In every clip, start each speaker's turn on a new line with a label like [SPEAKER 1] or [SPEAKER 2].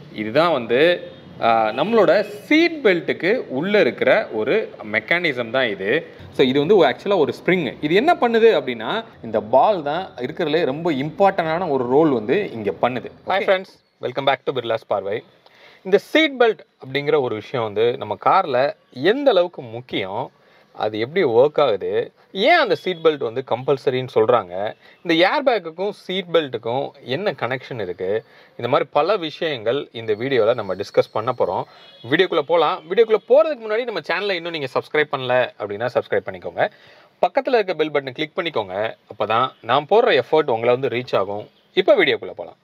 [SPEAKER 1] இதுதான் வந்து ஆஹ், நம்மளோட சீட் பெல்ட்டுக்கு உள்ளே இருக்கிற ஒரு மெக்கானிசம் தான் இது ஸோ இது வந்து ஆக்சுவலாக ஒரு ஸ்ப்ரிங் இது என்ன பண்ணுது அப்படின்னா இந்த பால் தான் இருக்கிறதுலே ரொம்ப இம்பார்ட்டண்டான ஒரு ரோல் வந்து இங்கே பண்ணுது hi friends welcome back to Birlas பார்வை இந்த சீட் பெல்ட் அப்படிங்கிற ஒரு விஷயம் வந்து நம்ம காரில் எந்த அளவுக்கு முக்கியம் அது எப்படி ஒர்க் ஆகுது ஏன் அந்த சீட் பெல்ட் வந்து கம்பல்சரின்னு சொல்கிறாங்க இந்த ஏர் பேக்குக்கும் சீட் பெல்ட்டுக்கும் என்ன கனெக்ஷன் இருக்குது இந்த மாதிரி பல விஷயங்கள் இந்த வீடியோவில் நம்ம டிஸ்கஸ் பண்ண போகிறோம் வீடியோக்குள்ளே போகலாம் வீடியோக்குள்ளே போகிறதுக்கு முன்னாடி நம்ம சேனலை இன்னும் நீங்கள் சப்ஸ்கிரைப் பண்ணல அப்படின்னா சப்ஸ்கிரைப் பண்ணிக்கோங்க பக்கத்தில் இருக்க பெல் பட்டனை கிளிக் பண்ணிக்கோங்க அப்போ தான் நான் போடுற எஃபர்ட் உங்களை வந்து ரீச் ஆகும் இப்போ வீடியோக்குள்ளே போகலாம்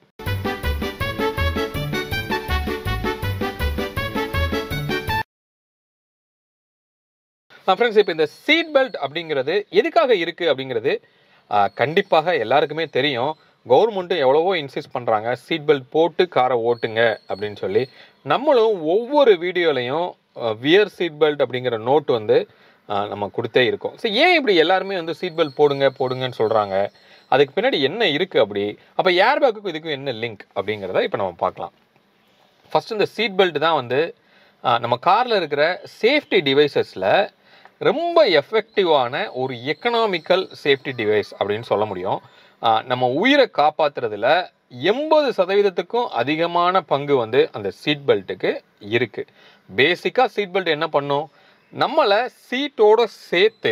[SPEAKER 1] ஃப்ரெண்ட்ஸ் இப்போ இந்த சீட் பெல்ட் அப்படிங்கிறது எதுக்காக இருக்குது அப்படிங்கிறது ஆஹ், கண்டிப்பாக எல்லாருக்குமே தெரியும் கவர்மெண்ட்டும் எவ்வளவோ இன்சிஸ்ட் பண்ணுறாங்க சீட் பெல்ட் போட்டு காரை ஓட்டுங்க அப்படின்னு சொல்லி நம்மளும் ஒவ்வொரு வீடியோலையும் வியர் சீட் பெல்ட் அப்படிங்கிற நோட் வந்து ஆஹ், நம்ம கொடுத்தே இருக்கோம் ஸோ ஏன் இப்படி எல்லாருமே வந்து சீட் பெல்ட் போடுங்க போடுங்கன்னு சொல்கிறாங்க அதுக்கு பின்னாடி என்ன இருக்குது அப்படி அப்போ ஏர் பேக்குக்கும் இதுக்கும் என்ன லிங்க் அப்படிங்கிறத இப்போ நம்ம பார்க்கலாம் ஃபர்ஸ்ட் இந்த சீட் பெல்ட் தான் வந்து ஆஹ், நம்ம காரில் இருக்கிற சேஃப்டி டிவைசஸில் ரொம்ப எஃபெக்டிவான ஒரு எக்கனாமிக்கல் சேஃப்டி டிவைஸ் அப்படின்னு சொல்ல முடியும் ஆஹ், நம்ம உயிரை காப்பாற்றுறதுல எண்பது சதவீதத்துக்கும் அதிகமான பங்கு வந்து அந்த சீட் பெல்ட்டுக்கு இருக்குது பேசிக்காக சீட் பெல்ட் என்ன பண்ணும் நம்மளை சீட்டோட சேர்த்து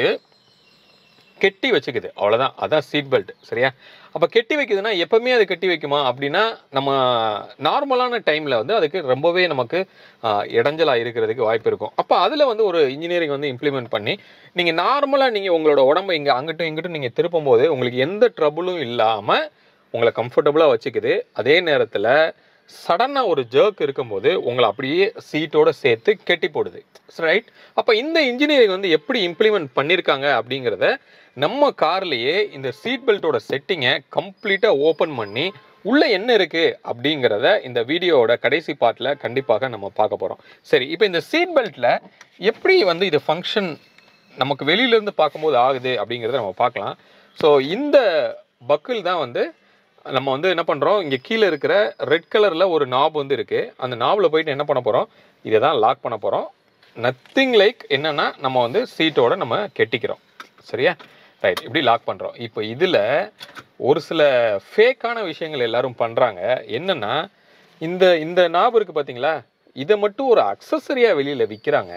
[SPEAKER 1] கெட்டி வச்சுக்குது அவ்வளோதான் அதான் சீட் பெல்ட் சரியா அப்போ கெட்டி வைக்குதுன்னா எப்பவுமே அது கெட்டி வைக்குமா அப்படின்னா நம்ம நார்மலான டைமில் வந்து அதுக்கு ரொம்பவே நமக்கு ஆஹ், இடைஞ்சலா இருக்கிறதுக்கு வாய்ப்பு இருக்கும் அப்போ அதில் வந்து ஒரு இன்ஜினியரிங் வந்து இம்ப்ளிமெண்ட் பண்ணி நீங்கள் நார்மலாக நீங்கள் உங்களோட உடம்பை இங்கே அங்கிட்டும் இங்கிட்டும் நீங்கள் திருப்பும் போது உங்களுக்கு எந்த ட்ரபுளும் இல்லாமல் உங்களை கம்ஃபர்டபுளாக வச்சுக்குது அதே நேரத்தில் சடனாக ஒரு ஜர்க் இருக்கும்போது உங்களை அப்படியே சீட்டோட சேர்த்து கெட்டி போடுது ரைட் அப்போ இந்த இன்ஜினியரிங் வந்து எப்படி இம்ப்ளிமெண்ட் பண்ணியிருக்காங்க அப்படிங்கிறத நம்ம கார்லேயே இந்த சீட் பெல்ட்டோட செட்டிங்கை கம்ப்ளீட்டாக ஓப்பன் பண்ணி உள்ளே என்ன இருக்குது அப்படிங்கிறத இந்த வீடியோவோட கடைசி பார்ட்டில் கண்டிப்பாக நம்ம பார்க்க போகிறோம் சரி இப்போ இந்த சீட் பெல்ட்டில் எப்படி வந்து இது ஃபங்க்ஷன் நமக்கு வெளியிலேருந்து பார்க்கும்போது ஆகுது அப்படிங்கிறத நம்ம பார்க்கலாம் ஸோ இந்த பக்கிள் தான் வந்து நம்ம வந்து என்ன பண்ணுறோம் இங்கே கீழே இருக்கிற ரெட் கலரில் ஒரு நாப் வந்து இருக்குது அந்த நாபில் போயிட்டு என்ன பண்ண போகிறோம் இதை தான் லாக் பண்ண போகிறோம் நத்திங் லைக் என்னன்னா நம்ம வந்து சீட்டோட நம்ம கெட்டிக்கிறோம் சரியா ரைட் இப்படி லாக் பண்ணுறோம் இப்போ இதில் ஒரு சில ஃபேக்கான விஷயங்கள் எல்லாரும் பண்ணுறாங்க என்னன்னா இந்த இந்த நாப் இருக்குது பார்த்தீங்களா இதை மட்டும் ஒரு அக்சசரியாக வெளியில் விற்கிறாங்க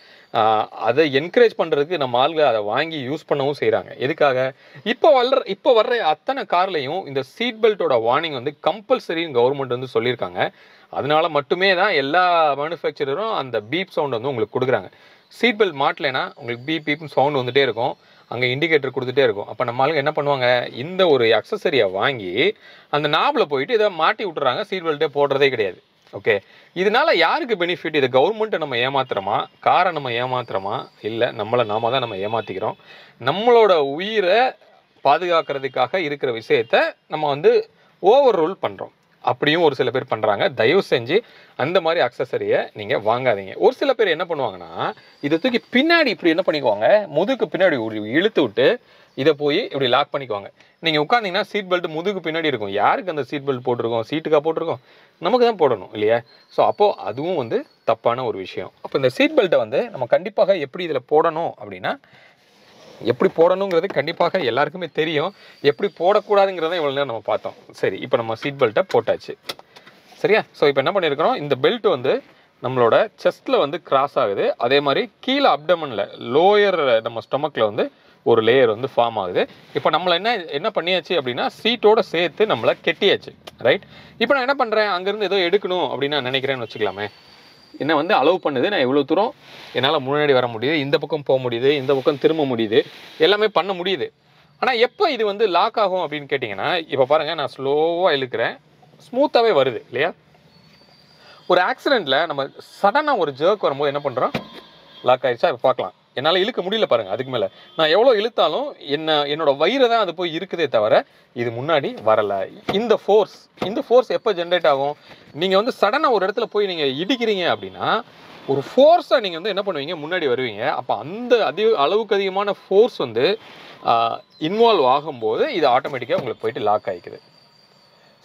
[SPEAKER 1] அதை என்கரேஜ் பண்ணுறதுக்கு நம்ம ஆளுங்க அதை வாங்கி யூஸ் பண்ணவும் செய்கிறாங்க எதுக்காக இப்போ வர்ற இப்போ வர்ற அத்தனை கார்லையும் இந்த சீட் பெல்ட்டோட வார்னிங் வந்து கம்பல்சரின்னு கவர்மெண்ட் வந்து சொல்லியிருக்காங்க அதனால மட்டுமே தான் எல்லா மேனுஃபேக்சரரும் அந்த பீப் சவுண்ட் வந்து உங்களுக்கு கொடுக்குறாங்க சீட் பெல்ட் மாட்டலைன்னா உங்களுக்கு பீப் பீப்னு சவுண்ட் வந்துட்டே இருக்கும் அங்கே இண்டிகேட்டர் கொடுத்துட்டே இருக்கும் அப்போ நம்ம ஆளுங்க என்ன பண்ணுவாங்க இந்த ஒரு அக்சசரியை வாங்கி அந்த நாபில் போயிட்டு இதை மாட்டி விட்டுறாங்க சீட் பெல்ட்டே போடுறதே கிடையாது ஓகே இதனால யாருக்கு பெனிஃபிட் இது கவர்மெண்ட்டை நம்ம ஏமாத்துறோமா காரை நம்ம ஏமாத்துறோமா இல்லை நம்மளை நாம தான் நம்ம ஏமாத்திக்கிறோம் நம்மளோட உயிரை பாதுகாக்கிறதுக்காக இருக்கிற விஷயத்த நம்ம வந்து ஓவர் ரூல் பண்ணுறோம் அப்படியும் ஒரு சில பேர் பண்ணுறாங்க தயவு செஞ்சு அந்த மாதிரி அக்சசரியை நீங்கள் வாங்காதீங்க ஒரு சில பேர் என்ன பண்ணுவாங்கன்னா இதை தூக்கி பின்னாடி இப்படி என்ன பண்ணிக்குவாங்க முதுகு பின்னாடி ஒரு இழுத்து விட்டு இதை போய் இப்படி லாக் பண்ணிக்குவாங்க நீங்கள் உட்காந்தீங்கன்னா சீட் பெல்ட் முதுகு பின்னாடி இருக்கும் யாருக்கு அந்த சீட் பெல்ட் போட்டிருக்கோம் சீட்டுக்கா போட்டிருக்கோம் நமக்கு தான் போடணும் இல்லையா ஸோ அப்போது அதுவும் வந்து தப்பான ஒரு விஷயம் அப்போ இந்த சீட் பெல்ட்டை வந்து நம்ம கண்டிப்பாக எப்படி இதில் போடணும் அப்படின்னா எப்படி போடணுங்கிறது கண்டிப்பாக எல்லாருக்குமே தெரியும் எப்படி போடக்கூடாதுங்கிறத இவ்வளோ நேரம் நம்ம பார்த்தோம் சரி இப்போ நம்ம சீட் பெல்ட்டை போட்டாச்சு சரியா ஸோ இப்போ என்ன பண்ணியிருக்கிறோம் இந்த பெல்ட் வந்து நம்மளோட செஸ்ட்டில் வந்து கிராஸ் ஆகுது அதே மாதிரி கீழே அப்டமனில் லோயர் நம்ம ஸ்டொமக்கில் வந்து ஒரு லேயர் வந்து ஃபார்ம் ஆகுது இப்போ நம்மளை என்ன என்ன பண்ணியாச்சு அப்படின்னா சீட்டோட சேர்த்து நம்மளை கெட்டியாச்சு ரைட் இப்போ நான் என்ன பண்ணுறேன் அங்கேருந்து ஏதோ எடுக்கணும் அப்படின்னு நான் நினைக்கிறேன்னு வச்சுக்கலாமே என்ன வந்து அலோவ் பண்ணுது நான் இவ்வளோ தூரம் என்னால் முன்னாடி வர முடியுது இந்த பக்கம் போக முடியுது இந்த பக்கம் திரும்ப முடியுது எல்லாமே பண்ண முடியுது ஆனால் எப்போ இது வந்து லாக் ஆகும் அப்படின்னு கேட்டிங்கன்னா இப்போ பாருங்கள் நான் ஸ்லோவாக இழுக்கிறேன் ஸ்மூத்தாகவே வருது இல்லையா ஒரு ஆக்சிடெண்ட்டில் நம்ம சடனாக ஒரு ஜர்க் வரும்போது என்ன பண்ணுறோம் லாக் ஆயிடுச்சா இப்போ பார்க்கலாம் என்னால் இழுக்க முடியல பாருங்க அதுக்கு மேலே நான் எவ்வளோ இழுத்தாலும் என்ன என்னோட வயிறு தான் அது போய் இருக்குதே தவிர இது முன்னாடி வரலை இந்த ஃபோர்ஸ் இந்த ஃபோர்ஸ் எப்போ ஜென்ரேட் ஆகும் நீங்கள் வந்து சடனாக ஒரு இடத்துல போய் நீங்கள் இடிக்கிறீங்க அப்படின்னா ஒரு ஃபோர்ஸை நீங்கள் வந்து என்ன பண்ணுவீங்க முன்னாடி வருவீங்க அப்போ அந்த அதிக அளவுக்கு அதிகமான ஃபோர்ஸ் வந்து இன்வால்வ் ஆகும்போது இது ஆட்டோமேட்டிக்காக உங்களுக்கு போயிட்டு லாக் ஆகிக்குது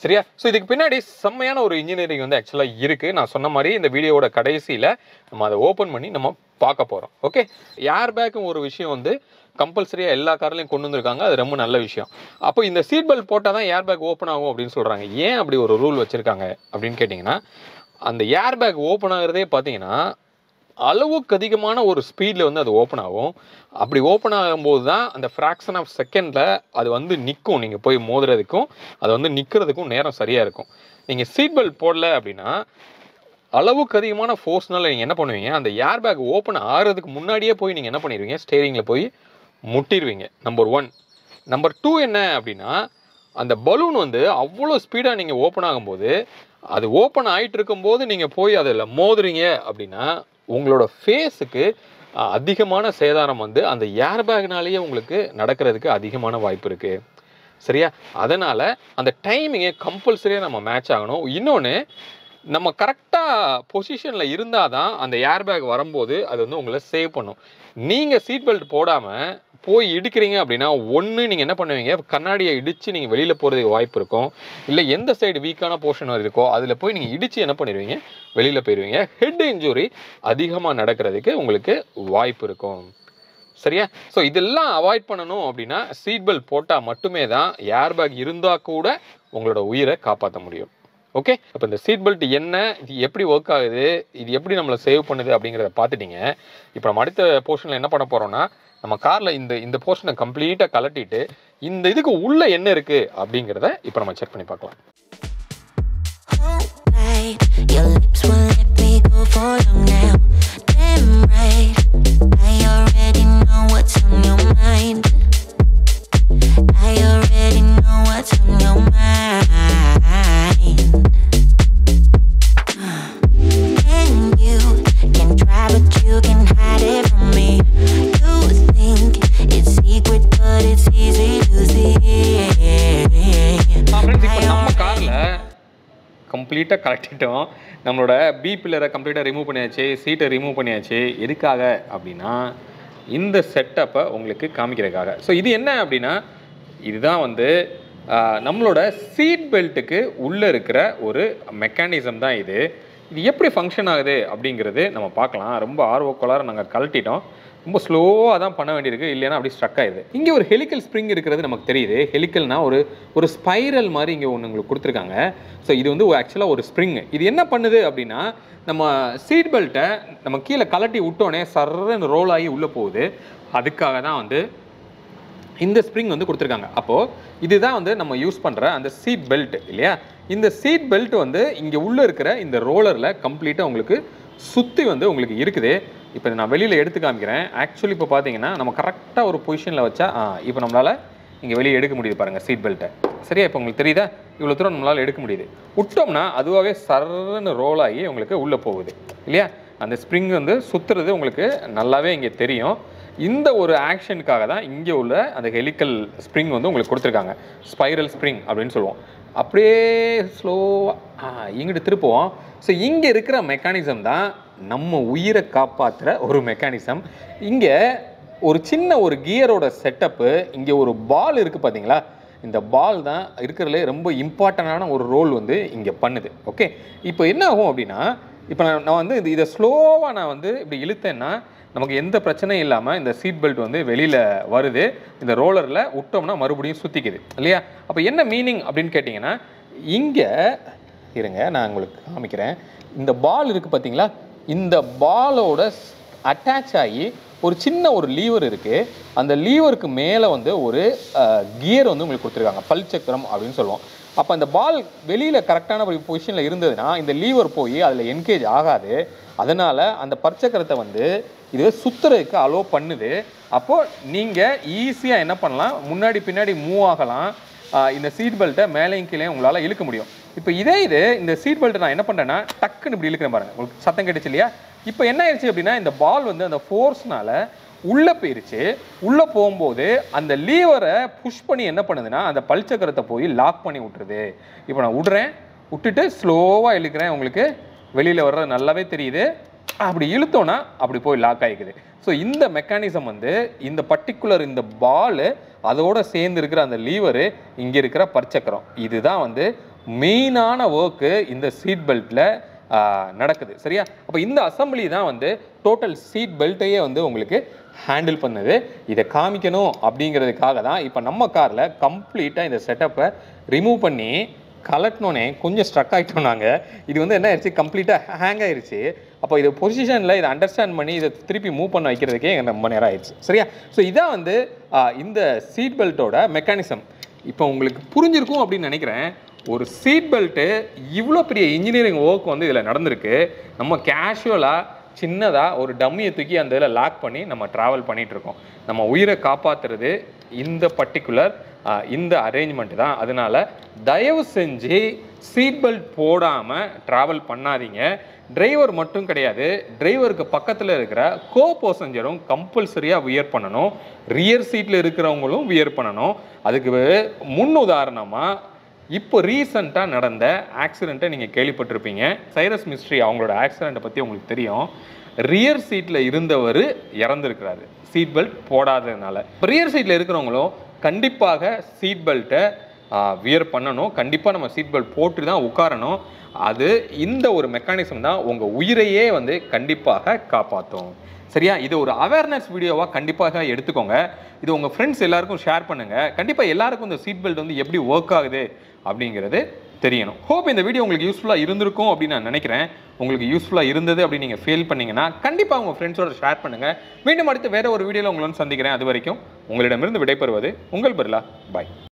[SPEAKER 1] சரியா ஸோ இதுக்கு பின்னாடி செம்மையான ஒரு இன்ஜினியரிங் வந்து ஆக்சுவலாக இருக்குது நான் சொன்ன மாதிரி இந்த வீடியோவோட கடைசியில் நம்ம அதை ஓப்பன் பண்ணி நம்ம பார்க்க போகிறோம் ஓகே ஏர் பேக்கும் ஒரு விஷயம் வந்து கம்பல்சரியாக எல்லா கார்லையும் கொண்டு வந்திருக்காங்க அது ரொம்ப நல்ல விஷயம் அப்போ இந்த சீட் பெல்ட் போட்டால் தான் ஏர் பேக் ஓப்பன் ஆகும் அப்படின்னு சொல்கிறாங்க ஏன் அப்படி ஒரு ரூல் வச்சுருக்காங்க அப்படின்னு கேட்டிங்கன்னா அந்த ஏர் பேக் ஓப்பன் ஆகுறதே பார்த்தீங்கன்னா அளவுக்கு அதிகமான ஒரு ஸ்பீடில் வந்து அது ஓப்பன் ஆகும் அப்படி ஓப்பன் ஆகும்போது தான் அந்த ஃப்ராக்ஷன் ஆஃப் செகண்டில் அது வந்து நிற்கும் நீங்கள் போய் மோதுறதுக்கும் அது வந்து நிற்கிறதுக்கும் நேரம் சரியாக இருக்கும் நீங்கள் சீட் பெல்ட் போடல அப்படின்னா அளவுக்கு அதிகமான ஃபோர்ஸ்னால நீங்கள் என்ன பண்ணுவீங்க அந்த ஏர் பேக் ஓப்பன் ஆகிறதுக்கு முன்னாடியே போய் நீங்கள் என்ன பண்ணிடுவீங்க ஸ்டேரிங்கில் போய் முட்டிடுவீங்க நம்பர் ஒன் நம்பர் டூ என்ன அப்படின்னா அந்த பலூன் வந்து அவ்வளோ ஸ்பீடாக நீங்கள் ஓப்பன் ஆகும்போது அது ஓப்பன் ஆகிட்டு இருக்கும்போது நீங்கள் போய் அதில் மோதுறீங்க அப்படின்னா உங்களோட ஃபேஸுக்கு அதிகமான சேதாரம் வந்து அந்த ஏர் பேக்னாலேயே உங்களுக்கு நடக்கிறதுக்கு அதிகமான வாய்ப்பு இருக்குது சரியா அதனால் அந்த டைமிங்கை கம்பல்சரியாக நம்ம மேட்ச் ஆகணும் இன்னொன்று நம்ம கரெக்டாக பொசிஷனில் இருந்தால் தான் அந்த ஏர் பேக் வரும்போது அது வந்து உங்களை சேவ் பண்ணும் நீங்கள் சீட் பெல்ட் போடாமல் போய் இடிக்கிறீங்க அப்படின்னா ஒன்று நீங்கள் என்ன பண்ணுவீங்க கண்ணாடியை இடித்து நீங்கள் வெளியில் போகிறதுக்கு வாய்ப்பு இருக்கும் இல்லை எந்த சைடு வீக்கான போர்ஷன் இருக்கோ அதில் போய் நீங்கள் இடித்து என்ன பண்ணிடுவீங்க வெளியில் போயிடுவீங்க ஹெட் இன்ஜுரி அதிகமாக நடக்கிறதுக்கு உங்களுக்கு வாய்ப்பு இருக்கும் சரியா ஸோ இதெல்லாம் அவாய்ட் பண்ணணும் அப்படின்னா சீட் பெல்ட் போட்டால் மட்டுமே தான் ஏர் பேக் இருந்தால் கூட உங்களோட உயிரை காப்பாற்ற முடியும் ஓகே அப்போ இந்த சீட் பெல்ட் என்ன இது எப்படி ஒர்க் ஆகுது இது எப்படி நம்மளை சேவ் பண்ணுது அப்படிங்கிறத பார்த்துட்டீங்க இப்போ நம்ம அடுத்த போர்ஷனில் என்ன பண்ண போகிறோம்னா நம்ம காரில் இந்த இந்த போர்ஷனை கம்ப்ளீட்டாக கலட்டிட்டு இந்த இதுக்கு உள்ள என்ன இருக்குது அப்படிங்கிறத இப்போ நம்ம செக் பண்ணி பார்க்கலாம்
[SPEAKER 2] Right. Your lips won't let me go for long now. Damn right. I already know what's on your mind. I already know what's on your mind. And you can try, but you can hide it from me. You think it's secret, but it's easy to see.
[SPEAKER 1] Friends இப்போ
[SPEAKER 2] I
[SPEAKER 1] நம்ம
[SPEAKER 2] already
[SPEAKER 1] காரில் கம்ப்ளீட்டாக கலட்டிட்டோம் நம்மளோட B பில்லரை கம்ப்ளீட்டாக remove பண்ணியாச்சு சீட்டை remove பண்ணியாச்சு எதுக்காக அப்படின்னா இந்த செட்டப்பை உங்களுக்கு காமிக்கிறதுக்காக ஸோ இது என்ன அப்படின்னா இதுதான் வந்து ஆஹ், நம்மளோட சீட் பெல்ட்டுக்கு உள்ளே இருக்கிற ஒரு மெக்கானிசம் தான் இது இது எப்படி ஃபங்க்ஷன் ஆகுது அப்படிங்கிறது நம்ம பார்க்கலாம் ரொம்ப ஆர்வக்கோளாறு நாங்கள் கழட்டிட்டோம் ரொம்ப ஸ்லோவாக தான் பண்ண வேண்டியிருக்கு இல்லைன்னா அப்படி ஸ்ட்ரக் ஆயிடுது இங்கே ஒரு ஹெலிக்கல் ஸ்ப்ரிங் இருக்கிறது நமக்கு தெரியுது ஹெலிக்கல்னா ஒரு ஒரு ஸ்பைரல் மாதிரி இங்கே ஒன்று உங்களுக்கு கொடுத்துருக்காங்க ஸோ இது வந்து ஆக்சுவலாக ஒரு ஸ்ப்ரிங் இது என்ன பண்ணுது அப்படின்னா நம்ம சீட் பெல்ட்டை நம்ம கீழே கலட்டி விட்டோன்னே சர்றன்னு ரோல் ஆகி உள்ளே போகுது அதுக்காக தான் வந்து இந்த ஸ்ப்ரிங் வந்து கொடுத்துருக்காங்க அப்போது இதுதான் வந்து நம்ம யூஸ் பண்ணுற அந்த சீட் பெல்ட் இல்லையா இந்த சீட் பெல்ட் வந்து இங்கே உள்ளே இருக்கிற இந்த ரோலரில் கம்ப்ளீட்டாக உங்களுக்கு சுற்றி வந்து உங்களுக்கு இருக்குது இப்போ நான் வெளியில் எடுத்து காமிக்கிறேன் ஆக்சுவலி இப்போ பார்த்தீங்கன்னா நம்ம கரெக்டாக ஒரு பொசிஷனில் வச்சா ஆ இப்போ நம்மளால் இங்கே வெளியே எடுக்க முடியுது பாருங்கள் சீட் பெல்ட்டை சரியா இப்போ உங்களுக்கு தெரியுதா இவ்வளோ தூரம் நம்மளால் எடுக்க முடியுது விட்டோம்னா அதுவாகவே சர்ன்னு ரோல் ஆகி உங்களுக்கு உள்ளே போகுது இல்லையா அந்த ஸ்ப்ரிங் வந்து சுற்றுறது உங்களுக்கு நல்லாவே இங்கே தெரியும் இந்த ஒரு ஆக்ஷனுக்காக தான் இங்கே உள்ள அந்த ஹெலிக்கல் ஸ்ப்ரிங் வந்து உங்களுக்கு கொடுத்துருக்காங்க ஸ்பைரல் ஸ்ப்ரிங் அப்படின்னு சொல்லுவோம் அப்படியே ஸ்லோவாக இங்கிட்டு திருப்புவோம் ஸோ இங்கே இருக்கிற மெக்கானிசம் தான் நம்ம உயிரை காப்பாற்றுற ஒரு மெக்கானிசம் இங்கே ஒரு சின்ன ஒரு கியரோட செட்டப்பு இங்கே ஒரு பால் இருக்குது பார்த்தீங்களா இந்த பால் தான் இருக்கிறதுலே ரொம்ப இம்பார்ட்டண்டான ஒரு ரோல் வந்து இங்கே பண்ணுது ஓகே இப்போ என்ன ஆகும் அப்படின்னா இப்போ நான் நான் வந்து இது இதை ஸ்லோவாக நான் வந்து இப்படி இழுத்தேன்னா நமக்கு எந்த பிரச்சனையும் இல்லாமல் இந்த சீட் பெல்ட் வந்து வெளியில் வருது இந்த ரோலரில் விட்டோம்னா மறுபடியும் சுற்றிக்குது இல்லையா அப்போ என்ன மீனிங் அப்படின்னு கேட்டிங்கன்னா இங்கே இருங்க நான் உங்களுக்கு காமிக்கிறேன் இந்த பால் இருக்குது பார்த்தீங்களா இந்த பாலோட அட்டாச் ஆகி ஒரு சின்ன ஒரு லீவர் இருக்குது அந்த லீவருக்கு மேலே வந்து ஒரு கியர் வந்து உங்களுக்கு கொடுத்துருக்காங்க பல் சக்கரம் அப்படின்னு சொல்லுவோம் அப்போ அந்த பால் வெளியில் கரெக்டான ஒரு பொசிஷனில் இருந்ததுன்னா இந்த லீவர் போய் அதில் என்கேஜ் ஆகாது அதனால் அந்த பற்சக்கரத்தை வந்து இது சுற்றுறதுக்கு அலோ பண்ணுது அப்போது நீங்கள் ஈஸியாக என்ன பண்ணலாம் முன்னாடி பின்னாடி மூவ் ஆகலாம் ஆஹ் இந்த சீட் பெல்ட்டை மேலேயும் கீழே உங்களால் இழுக்க முடியும் இப்போ இதே இது இந்த சீட் பெல்ட்டை நான் என்ன பண்ணுறேன்னா டக்குன்னு இப்படி இழுக்கிறேன் பாருங்க உங்களுக்கு சத்தம் கேட்டுச்சு இல்லையா இப்போ என்ன ஆயிடுச்சு அப்படின்னா இந்த பால் வந்து அந்த ஃபோர்ஸ்னால உள்ளே போயிருச்சு உள்ளே போகும்போது அந்த லீவரை புஷ் பண்ணி என்ன பண்ணுதுன்னா அந்த பல்சக்கரத்தை போய் லாக் பண்ணி விட்டுருது இப்போ நான் விடுறேன் விட்டுட்டு ஸ்லோவாக இழுக்கிறேன் உங்களுக்கு வெளியில் வர்றது நல்லாவே தெரியுது அப்படி இழுத்தோன்னா அப்படி போய் லாக் ஆகிக்குது ஸோ இந்த மெக்கானிசம் வந்து இந்த பர்டிகுலர் இந்த பால் அதோட சேர்ந்து இருக்கிற அந்த லீவரு இங்கே இருக்கிற பற்சக்கரம் இதுதான் வந்து மெயினான ஒர்க்கு இந்த சீட் பெல்ட்டில் நடக்குது சரியா அப்போ இந்த அசம்பிளி தான் வந்து டோட்டல் சீட் பெல்ட்டையே வந்து உங்களுக்கு ஹேண்டில் பண்ணுது இதை காமிக்கணும் அப்படிங்கிறதுக்காக தான் இப்போ நம்ம காரில் கம்ப்ளீட்டாக இந்த செட்டப்பை ரிமூவ் பண்ணி கலட்டினோன்னே கொஞ்சம் ஸ்ட்ரக் ஆகிட்டோம் நாங்கள் இது வந்து என்ன ஆயிடுச்சு கம்ப்ளீட்டாக ஹேங் ஆயிருச்சு அப்போ இது பொசிஷனில் இதை அண்டர்ஸ்டாண்ட் பண்ணி இதை திருப்பி மூவ் பண்ண வைக்கிறதுக்கே எங்களுக்கு ரொம்ப நேரம் ஆயிடுச்சு சரியா ஸோ இதான் வந்து ஆஹ், இந்த சீட் பெல்ட்டோட மெக்கானிசம் இப்போ உங்களுக்கு புரிஞ்சிருக்கும் அப்படின்னு நினைக்கிறேன் ஒரு சீட் பெல்ட்டு இவ்வளோ பெரிய இன்ஜினியரிங் ஒர்க் வந்து இதில் நடந்திருக்கு நம்ம கேஷுவலாக சின்னதாக ஒரு டம்மியை தூக்கி அந்த இதில் லாக் பண்ணி நம்ம ட்ராவல் பண்ணிட்டு இருக்கோம் நம்ம உயிரை காப்பாற்றுறது இந்த பர்டிகுலர் இந்த அரேஞ்ச்மெண்ட் தான் அதனால தயவு செஞ்சு சீட் பெல்ட் போடாமல் ட்ராவல் பண்ணாதீங்க டிரைவர் மட்டும் கிடையாது டிரைவருக்கு பக்கத்தில் இருக்கிற கோ பேசஞ்சரும் கம்பல்சரியாக வியர் பண்ணணும் ரியர் சீட்டில் இருக்கிறவங்களும் வியர் பண்ணணும் அதுக்கு முன் உதாரணமாக இப்போ ரீசண்டாக நடந்த ஆக்சிடெண்ட்டை நீங்கள் கேள்விப்பட்டிருப்பீங்க சைரஸ் மிஸ்ட்ரி அவங்களோட ஆக்சிடெண்ட்டை பற்றி உங்களுக்கு தெரியும் ரியர் சீட்டில் இருந்தவர் இறந்துருக்கிறாரு சீட் பெல்ட் போடாததுனால ரியர் சீட்டில் இருக்கிறவங்களும் கண்டிப்பாக சீட் பெல்ட்டை வியர் பண்ணணும் கண்டிப்பாக நம்ம சீட் பெல்ட் போட்டு தான் உட்காரணும் அது இந்த ஒரு மெக்கானிசம் தான் உங்கள் உயிரையே வந்து கண்டிப்பாக காப்பாற்றும் சரியா இது ஒரு அவேர்னஸ் வீடியோவாக கண்டிப்பாக எடுத்துக்கோங்க இது உங்கள் ஃப்ரெண்ட்ஸ் எல்லாருக்கும் ஷேர் பண்ணுங்கள் கண்டிப்பாக எல்லாருக்கும் இந்த சீட் பெல்ட் வந்து எப்படி ஒர்க் ஆகுது அப்படிங்கிறது தெரியணும் ஹோப் இந்த வீடியோ உங்களுக்கு யூஸ்ஃபுல்லாக இருந்திருக்கும் அப்படின்னு நான் நினைக்கிறேன் உங்களுக்கு யூஸ்ஃபுல்லாக இருந்தது அப்படின்னு நீங்கள் ஃபீல் பண்ணீங்கன்னா கண்டிப்பாக உங்கள் ஃப்ரெண்ட்ஸோட ஷேர் பண்ணுங்கள் மீண்டும் அடுத்து வேற ஒரு வீடியோவில் உங்களை வந்து சந்திக்கிறேன் அது வரைக்கும் உங்களிடமிருந்து விடைபெறுவது உங்கள் பிர்லா பாய்